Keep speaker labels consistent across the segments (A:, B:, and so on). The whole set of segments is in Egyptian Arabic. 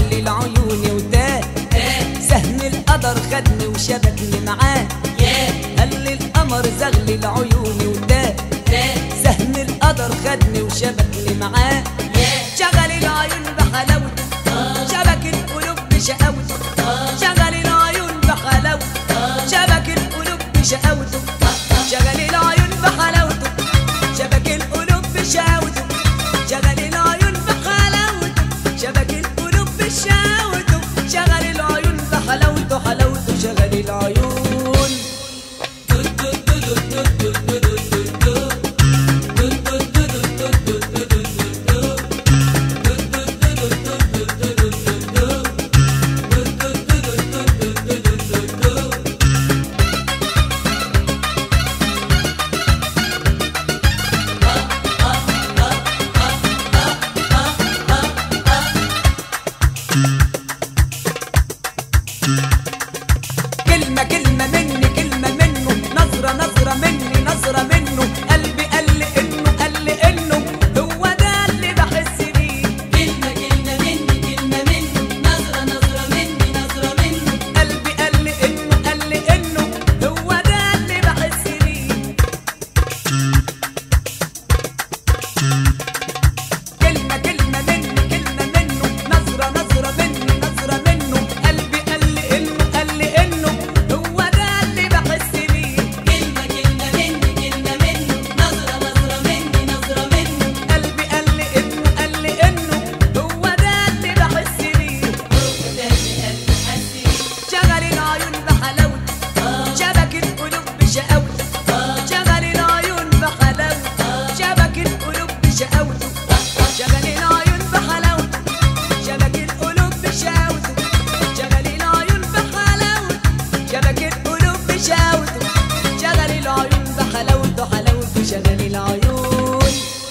A: زغل العيون وتاه سهم القدر خدني وشبكني معاه قال لي القمر زغل العيون وتاه سهم القدر خدني وشبكني معاه شغل العيون بحلاوته شبك القلوب بشقاوته شغل العيون بحلاوته شبك القلوب بشقاوته شغل العيون بحلاوته شبك القلوب بشقاوته شغل العيون بحلاوته شبك القلوب بشقاوته شغل العيون بحلاوته حلاوته شغل العيون كلمة كلمة مني كلمة منه نظرة نظرة مني نظرة منه قلبي قال لي انه قال لي انه هو ده اللي بحس بيه
B: كلمة كلمة مني كلمة منه نظرة نظرة مني نظرة منه
A: قلبي قال لي انه قال لي انه هو ده اللي بحس بيه كلمة كلمة مني كلمة منه نظرة نظرة مني نظرة منه قلبي قال لي انه قال لي انه هو ده اللي بحس بيه
B: كلمة كلمة مني كلمة منه نظرة نظرة مني نظرة منه
A: قلبي قال لي انه قال لي انه هو ده اللي بحس بيه
B: ده اللي قلبي حس بيه
A: شغل العيون بحلاوته شبك القلوب بشقاوته شغل العيون بحلاوته شبك القلوب بشقاوته شغل العيون بحلاوته شبك القلوب بشقاوته شغل العيون بحلاوته شبك القلوب بشقاوته شغل العيون بحلاوته حلاوته شغل العيون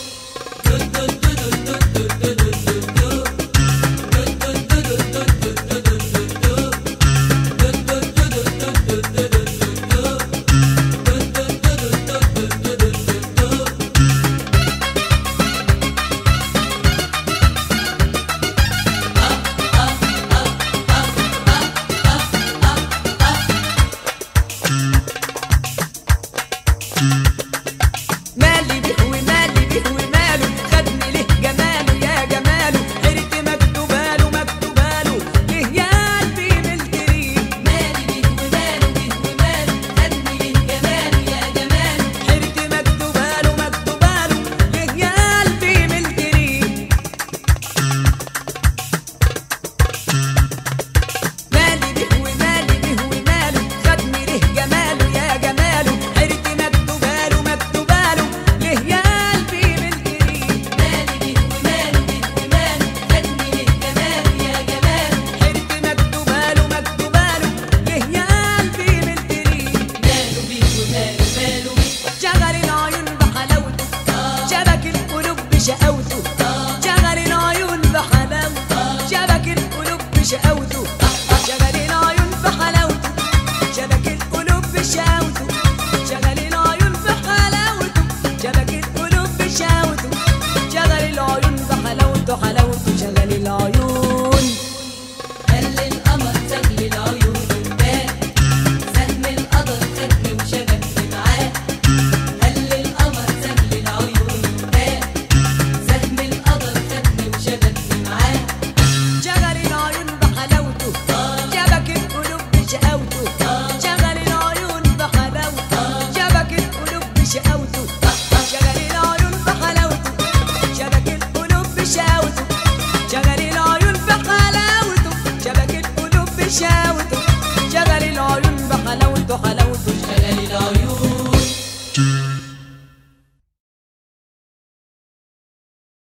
A: مالي به ومالي به وماله خدني له جماله يا جماله حرت مكتوباله مكتوباله ليه يا قلبي ملتريه
B: مالي بيه وماله بيه وماله خدني ليه جماله يا جماله
A: حرت مكتوباله مكتوباله ليه يا قلبي ملتريه مالي به ومالي به وماله خدني له جماله يا جماله حرت مكتوباله مكتوباله ليه يا قلبي ملتريه
B: مالي بيه وماله بيه وماله خدني ليه جماله يا جماله
A: حرت مكتوباله مكتوباله ليه يا قلبي ملتريه
B: ماله بيه وماله ماله بيه
A: شغل العيون بحلاوته شبك القلوب بشقاوته شغل العيون بحلاوته شبك القلوب بشقاوته شغل العيون بحلاوته شبك القلوب بشقاوته شغل العيون بحلاوته شبك القلوب بشقاوته شغل العيون بحلاوته حلاوته شغل العيون